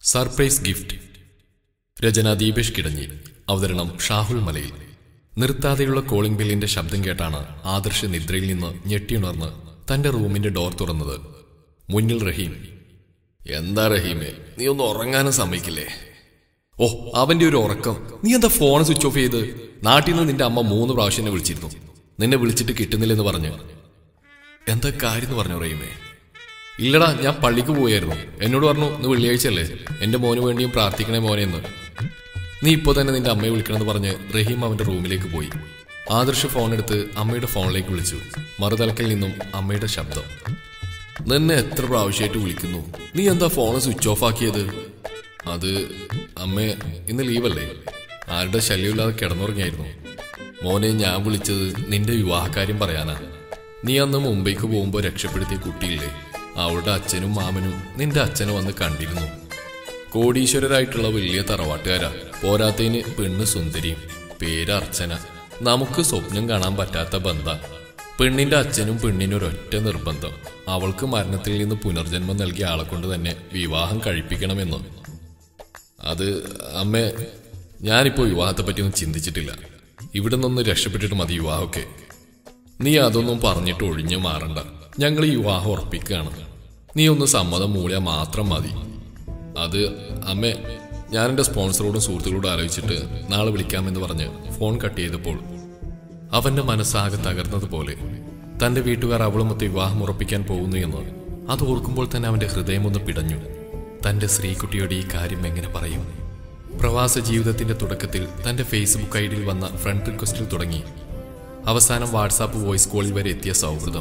surprise gift രചന ദീപേഷ് കിടഞ്ഞി അവതരണം ഷാഹുൽ മലയിൽ നിർത്താതെയുള്ള കോളിംഗ് ബെല്ലിന്റെ ശബ്ദം കേട്ടാണ് ആദർശ് നിദ്രയിൽ നിന്ന് ഞെട്ടിയുണർന്ന് തന്റെ റൂമിന്റെ ഡോർ തുറന്നത് മുന്നിൽ റഹീം എന്താ റഹീമേ നീ ഒന്ന് ഉറങ്ങാനും സമ്മതിക്കില്ലേ ഓ അവന്റെ ഒരു ഉറക്കം നീ എന്താ ഫോൺ സ്വിച്ച് ഓഫ് ചെയ്ത് നാട്ടിൽ നിന്ന് നിന്റെ അമ്മ മൂന്ന് പ്രാവശ്യം എന്നെ വിളിച്ചിരുന്നു നിന്നെ വിളിച്ചിട്ട് കിട്ടുന്നില്ലെന്ന് പറഞ്ഞു എന്താ കാര്യം എന്ന് പറഞ്ഞു റഹീമേ ഇല്ലടാ ഞാൻ പള്ളിക്ക് പോയായിരുന്നു എന്നോട് പറഞ്ഞു ഇന്ന് വെള്ളിയാഴ്ചയല്ലേ എന്റെ മോന് വേണ്ടിയും പ്രാർത്ഥിക്കണേ മോനെ എന്ന് നീ ഇപ്പോൾ തന്നെ നിന്റെ അമ്മയെ വിളിക്കണമെന്ന് പറഞ്ഞ് റഹീം അവന്റെ റൂമിലേക്ക് പോയി ആദർശ് ഫോൺ എടുത്ത് അമ്മയുടെ ഫോണിലേക്ക് വിളിച്ചു മറുതലക്കിൽ നിന്നും അമ്മയുടെ ശബ്ദം നിന്നെ എത്ര പ്രാവശ്യമായിട്ട് വിളിക്കുന്നു നീ എന്താ ഫോൺ സ്വിച്ച് ഓഫ് ആക്കിയത് അത് അമ്മേ ഇന്ന് ലീവല്ലേ ആരുടെ ശല്യമില്ലാതെ കിടന്നുറങ്ങിയായിരുന്നു മോനെ ഞാൻ വിളിച്ചത് നിന്റെ വിവാഹകാര്യം പറയാനാ നീ അന്ന് മുംബൈക്ക് പോകുമ്പോൾ രക്ഷപ്പെടുത്തിയ കുട്ടിയില്ലേ അവളുടെ അച്ഛനും മാമനും നിന്റെ അച്ഛനെ വന്ന് കണ്ടിരുന്നു കോടീശ്വരരായിട്ടുള്ള വലിയ തറവാട്ടുകാരാ പോരാത്തതിന് പെണ്ണ് സുന്ദരിയും പേര് അർച്ചന നമുക്ക് സ്വപ്നം കാണാൻ പറ്റാത്ത ബന്ധ പെണ്ണിന്റെ അച്ഛനും പെണ്ണിനൊരൊറ്റ നിർബന്ധം അവൾക്ക് മരണത്തിൽ നിന്ന് പുനർജന്മം നൽകിയ ആളെ കൊണ്ട് തന്നെ വിവാഹം കഴിപ്പിക്കണമെന്ന് അത് അമ്മേ ഞാനിപ്പോ വിവാഹത്തെ പറ്റിയൊന്നും ചിന്തിച്ചിട്ടില്ല ഇവിടെ നിന്നൊന്ന് രക്ഷപ്പെട്ടിട്ട് മതി വിവാഹമൊക്കെ നീ അതൊന്നും പറഞ്ഞിട്ട് ഒഴിഞ്ഞു മാറണ്ട ഞങ്ങൾ ഈ വിവാഹം ഉറപ്പിക്കുകയാണ് നീ ഒന്ന് സമ്മതം മൂളിയാൽ മാത്രം മതി അത് അമ്മേ ഞാൻ എൻ്റെ സ്പോൺസറോടും സുഹൃത്തുക്കളോടും ആലോചിച്ചിട്ട് നാളെ വിളിക്കാമെന്ന് പറഞ്ഞ് ഫോൺ കട്ട് ചെയ്തപ്പോൾ അവന്റെ മനസ്സാകെ തകർന്നതുപോലെ തന്റെ വീട്ടുകാർ അവളുമൊത്ത് വിവാഹം ഉറപ്പിക്കാൻ പോകുന്നു എന്ന് അത് ഓർക്കുമ്പോൾ തന്നെ അവന്റെ ഹൃദയം ഒന്ന് പിടഞ്ഞു തന്റെ സ്ത്രീകുട്ടിയോട് ഈ കാര്യം എങ്ങനെ പറയും പ്രവാസ ജീവിതത്തിന്റെ തുടക്കത്തിൽ തന്റെ ഫേസ്ബുക്ക് ഐഡിയിൽ വന്ന ഫ്രണ്ട് റിക്വസ്റ്റിൽ തുടങ്ങി അവസാനം വാട്സാപ്പ് വോയിസ് കോളിൽ വരെ എത്തിയ സൗഹൃദം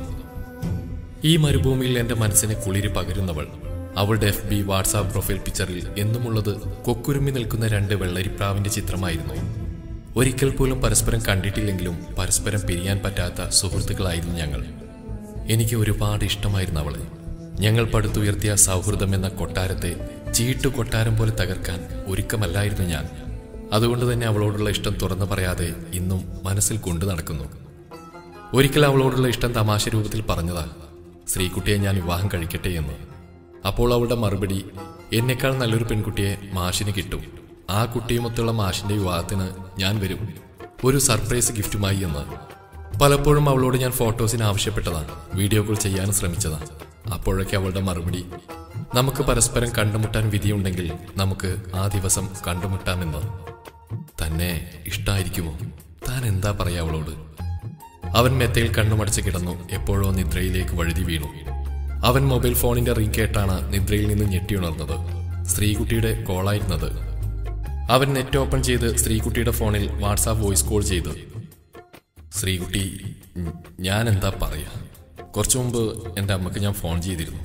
ഈ മരുഭൂമിയിൽ എന്റെ മനസ്സിനെ കുളിരി പകരുന്നവൾ അവളുടെ എഫ് ബി വാട്സാപ്പ് പ്രൊഫൈൽ പിക്ചറിൽ എന്നുമുള്ളത് കൊക്കുരുമ്മി നിൽക്കുന്ന രണ്ട് വെള്ളരിപ്രാവിന്റെ ചിത്രമായിരുന്നു ഒരിക്കൽ പോലും പരസ്പരം കണ്ടിട്ടില്ലെങ്കിലും പരസ്പരം പിരിയാൻ പറ്റാത്ത സുഹൃത്തുക്കളായിരുന്നു ഞങ്ങൾ എനിക്ക് ഒരുപാട് ഇഷ്ടമായിരുന്നു അവളെ ഞങ്ങൾ പടുത്തുയർത്തിയ സൗഹൃദം എന്ന കൊട്ടാരത്തെ ചീട്ടു കൊട്ടാരം പോലെ തകർക്കാൻ ഒരുക്കമല്ലായിരുന്നു ഞാൻ അതുകൊണ്ട് തന്നെ അവളോടുള്ള ഇഷ്ടം തുറന്നു പറയാതെ ഇന്നും മനസ്സിൽ കൊണ്ടു നടക്കുന്നു ഒരിക്കൽ അവളോടുള്ള ഇഷ്ടം തമാശ രൂപത്തിൽ പറഞ്ഞതാ ശ്രീകുട്ടിയെ ഞാൻ വിവാഹം കഴിക്കട്ടെ എന്ന് അപ്പോൾ അവളുടെ മറുപടി എന്നെക്കാൾ നല്ലൊരു പെൺകുട്ടിയെ മാഷിന് കിട്ടും ആ കുട്ടിയുമൊത്തുള്ള മാഷിന്റെ വിവാഹത്തിന് ഞാൻ വരും ഒരു സർപ്രൈസ് ഗിഫ്റ്റുമായി എന്ന് പലപ്പോഴും അവളോട് ഞാൻ ഫോട്ടോസിന് ആവശ്യപ്പെട്ടതാണ് വീഡിയോ കോൾ ചെയ്യാൻ ശ്രമിച്ചതാ അപ്പോഴൊക്കെ അവളുടെ മറുപടി നമുക്ക് പരസ്പരം കണ്ടുമുട്ടാൻ വിധിയുണ്ടെങ്കിൽ നമുക്ക് ആ ദിവസം കണ്ടുമുട്ടാമെന്ന് തന്നെ ഇഷ്ടായിരിക്കുമോ താൻ എന്താ പറയാ അവളോട് അവൻ മെത്തയിൽ കണ്ണുമടച്ച് കിടന്നു എപ്പോഴോ നിദ്രയിലേക്ക് വഴുതി വീണു അവൻ മൊബൈൽ ഫോണിന്റെ റിംഗ് കേട്ടാണ് നിദ്രയിൽ നിന്ന് ഞെട്ടിയുണർന്നത് സ്ത്രീകുട്ടിയുടെ കോളായിരുന്നത് അവൻ നെറ്റ് ഓപ്പൺ ചെയ്ത് സ്ത്രീകുട്ടിയുടെ ഫോണിൽ വാട്സാപ്പ് വോയിസ് കോൾ ചെയ്തു ശ്രീകുട്ടി ഉം, ഞാൻ എന്താ പറയാ കുറച്ചു മുമ്പ് എൻ്റെ അമ്മക്ക് ഞാൻ ഫോൺ ചെയ്തിരുന്നു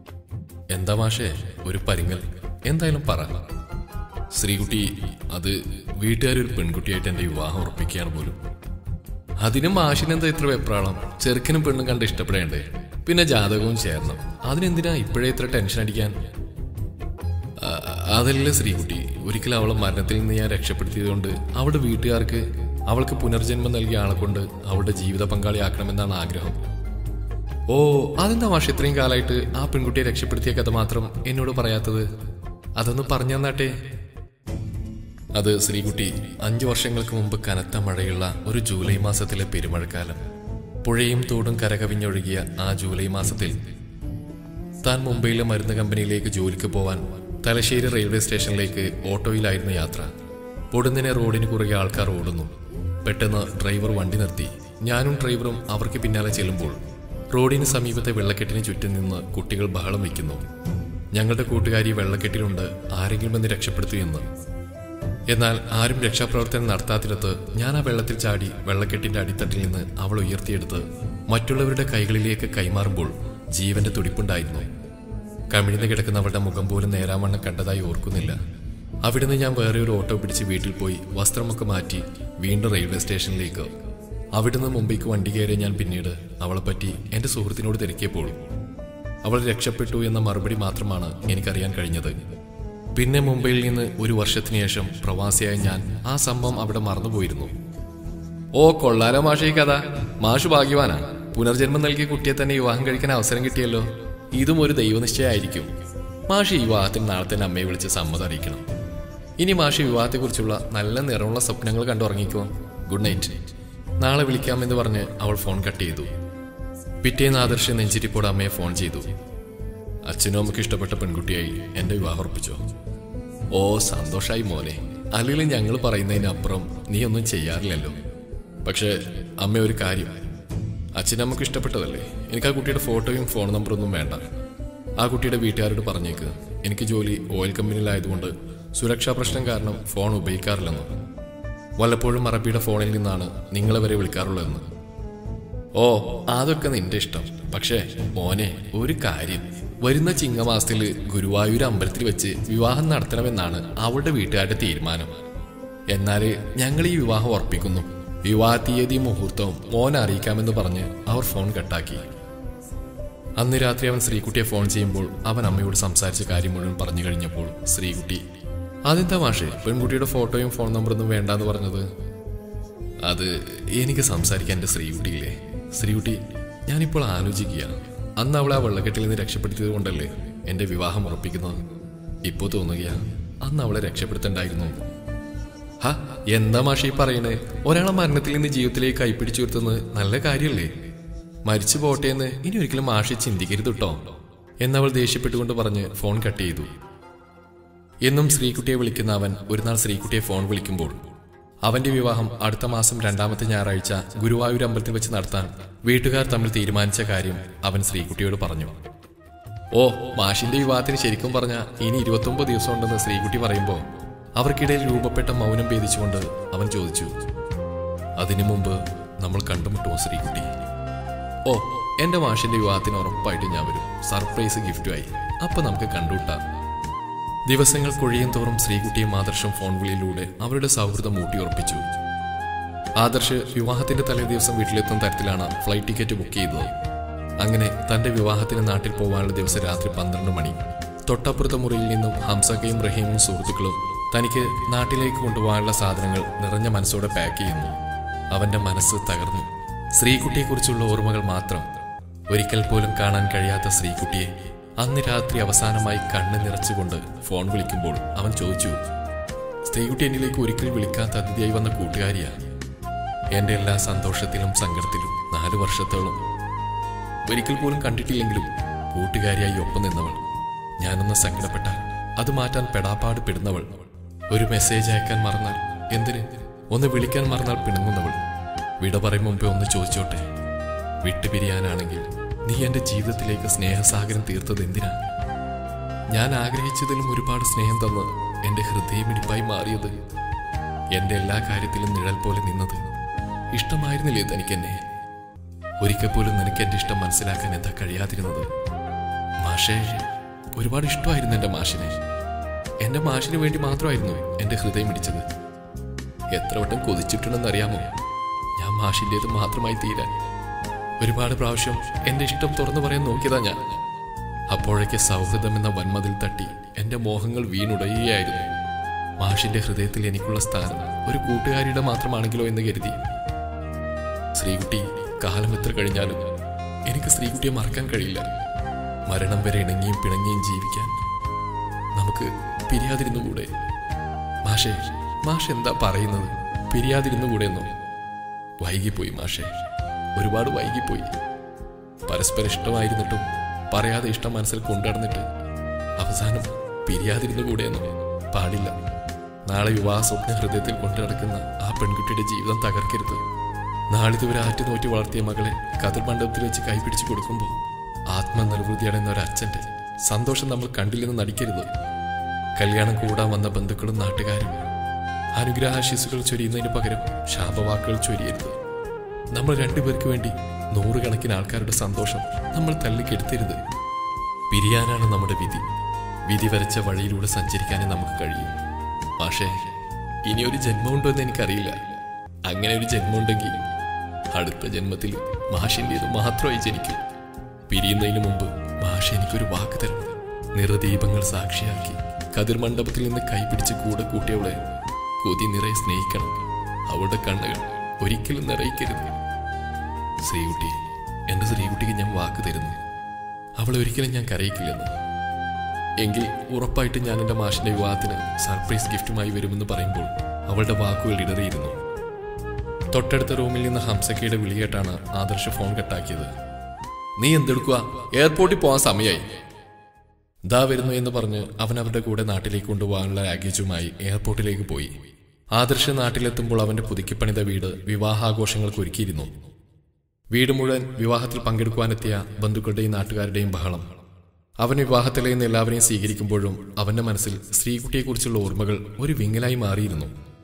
എന്താ മാഷേ ഒരു പരിങ്ങൽ എന്തായാലും പറ ശ്രീകുട്ടി അത് വീട്ടുകാരൊരു പെൺകുട്ടിയായിട്ട് എൻ്റെ വിവാഹം ഉറപ്പിക്കുകയാണ് പോലും അതിനും മാഷിനെന്താ ഇത്ര വെപ്രാളം ചെറുക്കനും പെണ്ണും കണ്ട് ഇഷ്ടപ്പെടേണ്ടേ പിന്നെ ജാതകവും ചേർന്നു അതിനെന്തിനാ ഇപ്പോഴേ ഇത്ര ടെൻഷൻ അടിക്കാൻ ആ- അതല്ല ശ്രീകുട്ടി ഒരിക്കലും അവളെ മരണത്തിൽ നിന്ന് ഞാൻ രക്ഷപ്പെടുത്തിയതുകൊണ്ട് അവളുടെ വീട്ടുകാർക്ക് അവൾക്ക് പുനർജന്മം നൽകിയ ആളെ കൊണ്ട് അവളുടെ ജീവിത പങ്കാളിയാക്കണമെന്നാണ് ആഗ്രഹം ഓ അതെന്താ മാഷ് ഇത്രയും കാലമായിട്ട് ആ പെൺകുട്ടിയെ രക്ഷപ്പെടുത്തിയ കഥ മാത്രം എന്നോട് പറയാത്തത് അതൊന്ന് പറഞ്ഞു തന്നാട്ടെ അത് ശ്രീകുട്ടി അഞ്ചു വർഷങ്ങൾക്ക് മുമ്പ് കനത്ത മഴയുള്ള ഒരു ജൂലൈ മാസത്തിലെ പെരുമഴക്കാലം പുഴയും തോടും കരകവിഞ്ഞൊഴുകിയ ആ ജൂലൈ മാസത്തിൽ താൻ മുംബൈയിലെ മരുന്ന് കമ്പനിയിലേക്ക് ജോലിക്ക് പോവാൻ തലശ്ശേരി റെയിൽവേ സ്റ്റേഷനിലേക്ക് ഓട്ടോയിലായിരുന്നു യാത്ര പൊടുന്നിനെ റോഡിന് കുറുകെ ആൾക്കാർ ഓടുന്നു പെട്ടെന്ന് ഡ്രൈവർ വണ്ടി നിർത്തി ഞാനും ഡ്രൈവറും അവർക്ക് പിന്നാലെ ചെല്ലുമ്പോൾ റോഡിന് സമീപത്തെ വെള്ളക്കെട്ടിന് ചുറ്റും നിന്ന് കുട്ടികൾ ബഹളം വയ്ക്കുന്നു ഞങ്ങളുടെ കൂട്ടുകാരി വെള്ളക്കെട്ടിലുണ്ട് ആരെങ്കിലും എന്ന് രക്ഷപ്പെടുത്തൂ എന്ന് എന്നാൽ ആരും രക്ഷാപ്രവർത്തനം നടത്താത്തിടത്ത് ഞാൻ ആ വെള്ളത്തിൽ ചാടി വെള്ളക്കെട്ടിന്റെ അടിത്തട്ടിൽ നിന്ന് അവൾ ഉയർത്തിയെടുത്ത് മറ്റുള്ളവരുടെ കൈകളിലേക്ക് കൈമാറുമ്പോൾ ജീവന്റെ തുടിപ്പുണ്ടായിരുന്നു കമിഴ്ന്ന് കിടക്കുന്ന അവളുടെ മുഖം പോലും നേരാവണ്ണം കണ്ടതായി ഓർക്കുന്നില്ല അവിടുന്ന് ഞാൻ വേറെ ഒരു ഓട്ടോ പിടിച്ച് വീട്ടിൽ പോയി വസ്ത്രമൊക്കെ മാറ്റി വീണ്ടും റെയിൽവേ സ്റ്റേഷനിലേക്ക് അവിടുന്ന് മുംബൈക്ക് വണ്ടി കയറിയ ഞാൻ പിന്നീട് അവളെപ്പറ്റി എന്റെ സുഹൃത്തിനോട് തിരക്കിയപ്പോൾ അവൾ രക്ഷപ്പെട്ടു എന്ന മറുപടി മാത്രമാണ് എനിക്കറിയാൻ കഴിഞ്ഞത് പിന്നെ മുംബൈയിൽ നിന്ന് ഒരു വർഷത്തിന് ശേഷം പ്രവാസിയായ ഞാൻ ആ സംഭവം അവിടെ മറന്നുപോയിരുന്നു ഓ കൊള്ളാലോ മാഷ ഈ കഥ മാഷ് ഭാഗ്യവാനാ പുനർജന്മം നൽകിയ കുട്ടിയെ തന്നെ വിവാഹം കഴിക്കാൻ അവസരം കിട്ടിയല്ലോ ഇതും ഒരു ദൈവനിശ്ചയമായിരിക്കും മാഷി ഈ വിവാഹത്തിന് നാളെ തന്നെ അമ്മയെ വിളിച്ച് സമ്മതം അറിയിക്കണം ഇനി മാഷി വിവാഹത്തെക്കുറിച്ചുള്ള നല്ല നിറമുള്ള സ്വപ്നങ്ങൾ കണ്ടുറങ്ങിക്കോ ഗുഡ് നൈറ്റ് നാളെ വിളിക്കാമെന്ന് പറഞ്ഞ് അവൾ ഫോൺ കട്ട് ചെയ്തു പിറ്റേന്ന് ആദർശ് നെഞ്ചിരിപ്പോടെ അമ്മയെ ഫോൺ ചെയ്തു അച്ഛനും അമ്മയ്ക്ക് ഇഷ്ടപ്പെട്ട പെൺകുട്ടിയായി എന്റെ വിവാഹം ഉറപ്പിച്ചോ ഓ സന്തോഷായി മോനെ അല്ലെങ്കിൽ ഞങ്ങൾ പറയുന്നതിനപ്പുറം നീ ഒന്നും ചെയ്യാറില്ലല്ലോ പക്ഷേ അമ്മ ഒരു കാര്യം അച്ഛനമ്മക്ക് ഇഷ്ടപ്പെട്ടതല്ലേ എനിക്ക് ആ കുട്ടിയുടെ ഫോട്ടോയും ഫോൺ നമ്പറൊന്നും വേണ്ട ആ കുട്ടിയുടെ വീട്ടുകാരോട് പറഞ്ഞേക്ക് എനിക്ക് ജോലി ഓയിൽ കമ്പനിയിലായതുകൊണ്ട് സുരക്ഷാ പ്രശ്നം കാരണം ഫോൺ ഉപയോഗിക്കാറില്ലെന്ന് വല്ലപ്പോഴും അറബിയുടെ ഫോണിൽ നിന്നാണ് നിങ്ങളെ വരെ വിളിക്കാറുള്ളതെന്ന് ഓ അതൊക്കെ നിന്റെ ഇഷ്ടം പക്ഷേ മോനെ ഒരു കാര്യം വരുന്ന ചിങ്ങമാസത്തിൽ ഗുരുവായൂർ അമ്പലത്തിൽ വെച്ച് വിവാഹം നടത്തണമെന്നാണ് അവളുടെ വീട്ടുകാരുടെ തീരുമാനം എന്നാല് ഞങ്ങൾ ഈ വിവാഹം ഉറപ്പിക്കുന്നു വിവാഹ തീയതി മുഹൂർത്തവും മോനെ അറിയിക്കാമെന്ന് പറഞ്ഞ് അവർ ഫോൺ കട്ടാക്കി അന്ന് രാത്രി അവൻ ശ്രീകുട്ടിയെ ഫോൺ ചെയ്യുമ്പോൾ അവൻ അമ്മയോട് സംസാരിച്ച കാര്യം മുഴുവൻ പറഞ്ഞു കഴിഞ്ഞപ്പോൾ ശ്രീകുട്ടി അതെന്താ മാഷേ പെൺകുട്ടിയുടെ ഫോട്ടോയും ഫോൺ നമ്പറൊന്നും വേണ്ടാന്ന് പറഞ്ഞത് അത് എനിക്ക് സംസാരിക്കാൻ എൻ്റെ ശ്രീകുട്ടിയില്ലേ ശ്രീകുട്ടി ഞാനിപ്പോൾ ആലോചിക്കുക അന്ന് അവളെ ആ വെള്ളക്കെട്ടിൽ നിന്ന് രക്ഷപ്പെടുത്തിയത് കൊണ്ടല്ലേ എൻ്റെ വിവാഹം ഉറപ്പിക്കുന്നത് ഇപ്പോൾ തോന്നുകയാ അന്ന് അവളെ രക്ഷപ്പെടുത്തണ്ടായിരുന്നു ഹ എന്താ മാഷി പറയണേ ഒരാളെ മരണത്തിൽ നിന്ന് ജീവിതത്തിലേക്ക് കൈപ്പിടിച്ചു വരുത്തുന്നത് നല്ല കാര്യമല്ലേ മരിച്ചു പോട്ടെ എന്ന് ഇനി ഒരിക്കലും മാഷി ചിന്തിക്കരുത് കേട്ടോ എന്നവൾ ദേഷ്യപ്പെട്ടുകൊണ്ട് പറഞ്ഞ് ഫോൺ കട്ട് ചെയ്തു എന്നും ശ്രീകുട്ടിയെ വിളിക്കുന്ന അവൻ ഒരു നാൾ ശ്രീകുട്ടിയെ ഫോൺ വിളിക്കുമ്പോൾ അവന്റെ വിവാഹം അടുത്ത മാസം രണ്ടാമത്തെ ഞായറാഴ്ച ഗുരുവായൂർ അമ്പലത്തിൽ വെച്ച് നടത്താൻ വീട്ടുകാർ തമ്മിൽ തീരുമാനിച്ച കാര്യം അവൻ ശ്രീകുട്ടിയോട് പറഞ്ഞു ഓ മാഷിന്റെ വിവാഹത്തിന് ശരിക്കും പറഞ്ഞ ഇനി ഇരുപത്തൊമ്പത് ദിവസം ഉണ്ടെന്ന് ശ്രീകുട്ടി പറയുമ്പോൾ അവർക്കിടയിൽ രൂപപ്പെട്ട മൗനം ഭേദിച്ചുകൊണ്ട് അവൻ ചോദിച്ചു അതിനു മുമ്പ് നമ്മൾ കണ്ടുമുട്ടുമോ ശ്രീകുട്ടി ഓ എന്റെ മാഷിന്റെ വിവാഹത്തിന് ഉറപ്പായിട്ട് ഞാൻ വരും സർപ്രൈസ് ഗിഫ്റ്റുമായി അപ്പൊ നമുക്ക് കണ്ടുമുട്ടാം ദിവസങ്ങൾ കൊഴിയും തോറും ശ്രീകുട്ടിയും ആദർശം ഫോൺ വിളിയിലൂടെ അവരുടെ സൗഹൃദം ഊട്ടിയുറപ്പിച്ചു ആദർശ് വിവാഹത്തിന്റെ തലേ ദിവസം വീട്ടിലെത്തുന്ന തരത്തിലാണ് ഫ്ലൈറ്റ് ടിക്കറ്റ് ബുക്ക് ചെയ്തത് അങ്ങനെ തന്റെ വിവാഹത്തിന് നാട്ടിൽ പോകാനുള്ള ദിവസം രാത്രി പന്ത്രണ്ട് മണി തൊട്ടപ്പുറത്തെ മുറിയിൽ നിന്നും ഹംസക്കയും റഹീമും സുഹൃത്തുക്കളും തനിക്ക് നാട്ടിലേക്ക് കൊണ്ടുപോകാനുള്ള സാധനങ്ങൾ നിറഞ്ഞ മനസ്സോടെ പാക്ക് ചെയ്യുന്നു അവന്റെ മനസ്സ് തകർന്നു ശ്രീകുട്ടിയെക്കുറിച്ചുള്ള ഓർമ്മകൾ മാത്രം ഒരിക്കൽ പോലും കാണാൻ കഴിയാത്ത ശ്രീകുട്ടിയെ അന്ന് രാത്രി അവസാനമായി കണ്ണ് നിറച്ചുകൊണ്ട് ഫോൺ വിളിക്കുമ്പോൾ അവൻ ചോദിച്ചു സ്ത്രീകുട്ടി എന്നിലേക്ക് ഒരിക്കൽ വിളിക്കാത്ത അതിഥിയായി വന്ന കൂട്ടുകാരിയാ എന്റെ എല്ലാ സന്തോഷത്തിലും സങ്കടത്തിലും നാലു വർഷത്തോളം ഒരിക്കൽ പോലും കണ്ടിട്ടില്ലെങ്കിലും കൂട്ടുകാരിയായി ഒപ്പം നിന്നവൾ ഞാനൊന്ന് സങ്കടപ്പെട്ടാൽ അത് മാറ്റാൻ പെടാപ്പാട് പെടുന്നവൾ ഒരു മെസ്സേജ് അയക്കാൻ മറന്നാൽ എന്തിന് ഒന്ന് വിളിക്കാൻ മറന്നാൽ പിണങ്ങുന്നവൾ വിട പറയും മുമ്പേ ഒന്ന് ചോദിച്ചോട്ടെ വിട്ടുപിരിയാനാണെങ്കിൽ നീ എന്റെ ജീവിതത്തിലേക്ക് സ്നേഹസാഗരം തീർത്തത് എന്തിനാ ഞാൻ ആഗ്രഹിച്ചതിലും ഒരുപാട് സ്നേഹം തന്ന് എന്റെ ഹൃദയമിടിപ്പായി മാറിയത് എന്റെ എല്ലാ കാര്യത്തിലും നിഴൽ പോലെ നിന്നത് ഇഷ്ടമായിരുന്നില്ലേ തനിക്കെന്നെ ഒരിക്കൽ പോലും നിനക്ക് എന്റെ ഇഷ്ടം മനസ്സിലാക്കാൻ എന്താ കഴിയാതിരുന്നത് മാഷേ ഒരുപാട് ഇഷ്ടമായിരുന്നു എന്റെ മാഷിനെ എന്റെ മാഷിന് വേണ്ടി മാത്രമായിരുന്നു എന്റെ ഹൃദയം ഇടിച്ചത് എത്ര വട്ടം കൊതിച്ചിട്ടുണ്ടെന്നറിയാമോ ഞാൻ മാഷിൻ്റെത് മാത്രമായി തീരാൻ ഒരുപാട് പ്രാവശ്യം എന്റെ ഇഷ്ടം തുറന്നു പറയാൻ നോക്കിയതാ ഞാൻ അപ്പോഴേക്ക് സൗഹൃദം എന്ന വന്മതിൽ തട്ടി എന്റെ മോഹങ്ങൾ വീണുടയുകയായിരുന്നു മാഷിന്റെ ഹൃദയത്തിൽ എനിക്കുള്ള സ്ഥാനം ഒരു കൂട്ടുകാരിയുടെ മാത്രമാണെങ്കിലോ എന്ന് കരുതി ശ്രീകുട്ടി കാലം എത്ര കഴിഞ്ഞാലും എനിക്ക് ശ്രീകുട്ടിയെ മറക്കാൻ കഴിയില്ല മരണം വരെ ഇണങ്ങിയും പിണങ്ങിയും ജീവിക്കാൻ നമുക്ക് പിരിയാതിരുന്നുകൂടെ മാഷേ മാഷ് എന്താ പറയുന്നത് പിരിയാതിരുന്നുകൂടെ എന്നോ വൈകിപ്പോയി മാഷേ ഒരുപാട് വൈകിപ്പോയി പരസ്പരം ഇഷ്ടമായിരുന്നിട്ടും പറയാതെ ഇഷ്ടം മനസ്സിൽ കൊണ്ടുനടന്നിട്ട് അവസാനം പിരിയാതിരുന്നുകൂടെ എന്നോ പാടില്ല നാളെ വിവാഹ സ്വപ്ന ഹൃദയത്തിൽ കൊണ്ടു നടക്കുന്ന ആ പെൺകുട്ടിയുടെ ജീവിതം തകർക്കരുത് നാളിതുവരെ ആറ്റുനോറ്റി വളർത്തിയ മകളെ കതിർ മണ്ഡപത്തിൽ വെച്ച് കൈപിടിച്ചു കൊടുക്കുമ്പോൾ ആത്മനിർവൃതിയടയുന്ന ഒരു അച്ഛന്റെ സന്തോഷം നമ്മൾ കണ്ടില്ലെന്ന് നടിക്കരുത് കല്യാണം കൂടാൻ വന്ന ബന്ധുക്കളും നാട്ടുകാരും അനുഗ്രഹാശിസുകൾ ചൊരിയുന്നതിന് പകരം ശാപവാക്കുകൾ ചൊരിയരുത് നമ്മൾ രണ്ടുപേർക്ക് വേണ്ടി നൂറുകണക്കിന് ആൾക്കാരുടെ സന്തോഷം നമ്മൾ തള്ളിക്കെടുത്തരുത് പിരിയാനാണ് നമ്മുടെ വിധി വിധി വരച്ച വഴിയിലൂടെ സഞ്ചരിക്കാനേ നമുക്ക് കഴിയും പക്ഷേ ഇനി ഒരു ജന്മമുണ്ടോ എന്ന് എനിക്കറിയില്ല അങ്ങനെ ഒരു ജന്മമുണ്ടെങ്കിൽ അടുത്ത ജന്മത്തിൽ മാഷിൻ്റേത് മാത്രമായി ജനിക്കും പിരിയുന്നതിന് മുമ്പ് മാഷ് എനിക്കൊരു വാക്ക് തരണം നിറദീപങ്ങൾ സാക്ഷിയാക്കി കതിർ മണ്ഡപത്തിൽ നിന്ന് കൈപിടിച്ച് കൂടെ കൂട്ടിയവളെ കൊതി നിറയെ സ്നേഹിക്കണം അവളുടെ കണ്ണുകൾ ഒരിക്കലും നിറയിക്കരുത് ശ്രീകുട്ടി എൻ്റെ ശ്രീകുട്ടിക്ക് ഞാൻ വാക്ക് തരുന്നു അവളെ ഒരിക്കലും ഞാൻ കരയിക്കില്ലെന്ന് എങ്കിൽ ഉറപ്പായിട്ടും ഞാൻ എൻ്റെ മാഷിന്റെ വിവാഹത്തിന് സർപ്രൈസ് ഗിഫ്റ്റുമായി വരുമെന്ന് പറയുമ്പോൾ അവളുടെ വാക്കുകൾ ഇടറിയിരുന്നു തൊട്ടടുത്ത റൂമിൽ നിന്ന് ഹംസക്കയുടെ വിളിയേട്ടാണ് ആദർശ് ഫോൺ കട്ടാക്കിയത് നീ എന്തെടുക്കുക എയർപോർട്ടിൽ പോകാൻ സമയമായി ദാ വരുന്നു എന്ന് പറഞ്ഞ് അവൻ അവരുടെ കൂടെ നാട്ടിലേക്ക് കൊണ്ടുപോകാനുള്ള ലാഗേജുമായി എയർപോർട്ടിലേക്ക് പോയി ആദർശ് നാട്ടിലെത്തുമ്പോൾ അവന്റെ പുതുക്കിപ്പണിത വീട് വിവാഹാഘോഷങ്ങൾക്ക് ഒരുക്കിയിരുന്നു വീട് മുഴുവൻ വിവാഹത്തിൽ പങ്കെടുക്കുവാനെത്തിയ ബന്ധുക്കളുടെയും നാട്ടുകാരുടെയും ബഹളം അവൻ വിവാഹത്തിലെ നിന്ന് എല്ലാവരെയും സ്വീകരിക്കുമ്പോഴും അവന്റെ മനസ്സിൽ സ്ത്രീകുട്ടിയെക്കുറിച്ചുള്ള ഓർമ്മകൾ ഒരു വിങ്ങലായി മാറിയിരുന്നു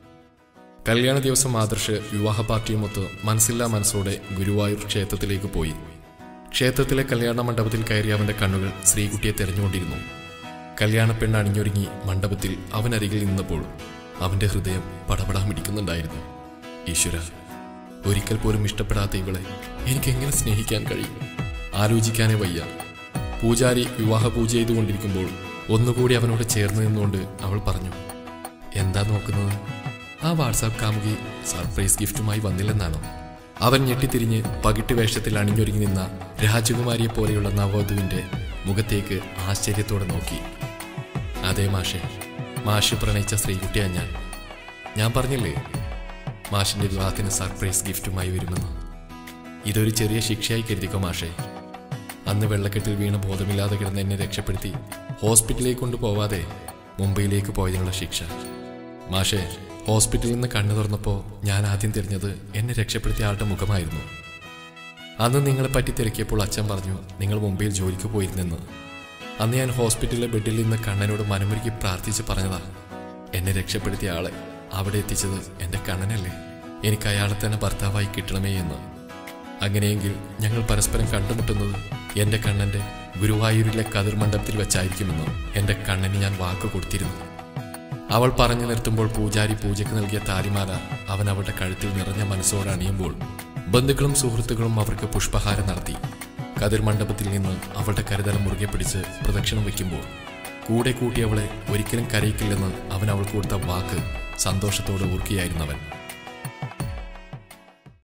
കല്യാണ ദിവസം ആദർശ് വിവാഹ പാർട്ടിയുമൊത്ത് മനസ്സില്ലാ മനസ്സോടെ ഗുരുവായൂർ ക്ഷേത്രത്തിലേക്ക് പോയി ക്ഷേത്രത്തിലെ കല്യാണ മണ്ഡപത്തിൽ കയറി അവന്റെ കണ്ണുകൾ ശ്രീകുട്ടിയെ തെരഞ്ഞുകൊണ്ടിരുന്നു കല്യാണ പെണ്ണ് അണിഞ്ഞൊരുങ്ങി മണ്ഡപത്തിൽ അവനരികിൽ നിന്നപ്പോൾ അവന്റെ ഹൃദയം പടപടാ മിടിക്കുന്നുണ്ടായിരുന്നു ഈശ്വര ഒരിക്കൽ പോലും ഇഷ്ടപ്പെടാത്ത ഇവളെ എനിക്ക് എങ്ങനെ സ്നേഹിക്കാൻ കഴിയും ആലോചിക്കാനേ വയ്യ പൂജാരി വിവാഹ പൂജ ചെയ്തുകൊണ്ടിരിക്കുമ്പോൾ ഒന്നുകൂടി അവനോട് ചേർന്ന് നിന്നുകൊണ്ട് അവൾ പറഞ്ഞു എന്താ നോക്കുന്നത് ആ വാട്സാപ്പ് കാമുകി സർപ്രൈസ് ഗിഫ്റ്റുമായി വന്നില്ലെന്നാണോ അവൻ ഞെട്ടിത്തിരിഞ്ഞ് പകിട്ട് വേഷത്തിൽ അണിഞ്ഞൊരുങ്ങി നിന്ന രാജകുമാരിയെ പോലെയുള്ള നവവധുവിന്റെ മുഖത്തേക്ക് ആശ്ചര്യത്തോടെ നോക്കി അതെ മാഷെ മാഷ് പ്രണയിച്ച സ്ത്രീകുട്ടിയാ ഞാൻ ഞാൻ പറഞ്ഞില്ലേ മാഷിന്റെ വിവാഹത്തിന് സർപ്രൈസ് ഗിഫ്റ്റുമായി വരുമെന്ന് ഇതൊരു ചെറിയ ശിക്ഷയായി കരുതിക്കോ മാഷെ അന്ന് വെള്ളക്കെട്ടിൽ വീണ് ബോധമില്ലാതെ കിടന്ന് എന്നെ രക്ഷപ്പെടുത്തി ഹോസ്പിറ്റലിലേക്ക് കൊണ്ടുപോവാതെ മുംബൈയിലേക്ക് പോയതിനുള്ള ശിക്ഷ മാഷെ ഹോസ്പിറ്റലിൽ നിന്ന് കണ്ണു തുറന്നപ്പോൾ ഞാൻ ആദ്യം തിരിഞ്ഞത് എന്നെ രക്ഷപ്പെടുത്തിയ ആളുടെ മുഖമായിരുന്നു അന്ന് നിങ്ങളെ പറ്റി തിരക്കിയപ്പോൾ അച്ഛൻ പറഞ്ഞു നിങ്ങൾ മുംബൈയിൽ ജോലിക്ക് പോയിരുന്നെന്ന് അന്ന് ഞാൻ ഹോസ്പിറ്റലിലെ ബെഡിൽ നിന്ന് കണ്ണനോട് മനമൊരുക്കി പ്രാർത്ഥിച്ച് പറഞ്ഞതാ എന്നെ രക്ഷപ്പെടുത്തിയ ആളെ അവിടെ എത്തിച്ചത് എൻ്റെ കണ്ണനല്ലേ എനിക്ക് അയാളെ തന്നെ ഭർത്താവായി കിട്ടണമേ എന്ന് അങ്ങനെയെങ്കിൽ ഞങ്ങൾ പരസ്പരം കണ്ടുമുട്ടുന്നത് എൻ്റെ കണ്ണൻ്റെ ഗുരുവായൂരിലെ കതിർ മണ്ഡപത്തിൽ വെച്ചായിരിക്കുമെന്ന് എൻ്റെ കണ്ണന് ഞാൻ വാക്ക് കൊടുത്തിരുന്നു അവൾ പറഞ്ഞു നിർത്തുമ്പോൾ പൂജാരി പൂജയ്ക്ക് നൽകിയ താലിമാല അവൻ അവളുടെ കഴുത്തിൽ നിറഞ്ഞ മനസ്സോടെ അണിയുമ്പോൾ ബന്ധുക്കളും സുഹൃത്തുക്കളും അവർക്ക് പുഷ്പഹാരം നടത്തി കതിർ മണ്ഡപത്തിൽ നിന്ന് അവളുടെ കരുതലം മുറുകെ പിടിച്ച് പ്രദക്ഷിണം വയ്ക്കുമ്പോൾ കൂടെ കൂട്ടി അവളെ ഒരിക്കലും കരയിക്കില്ലെന്ന് അവൻ അവൾക്ക് കൊടുത്ത വാക്ക് സന്തോഷത്തോടെ ഓർക്കുകയായിരുന്നു അവൻ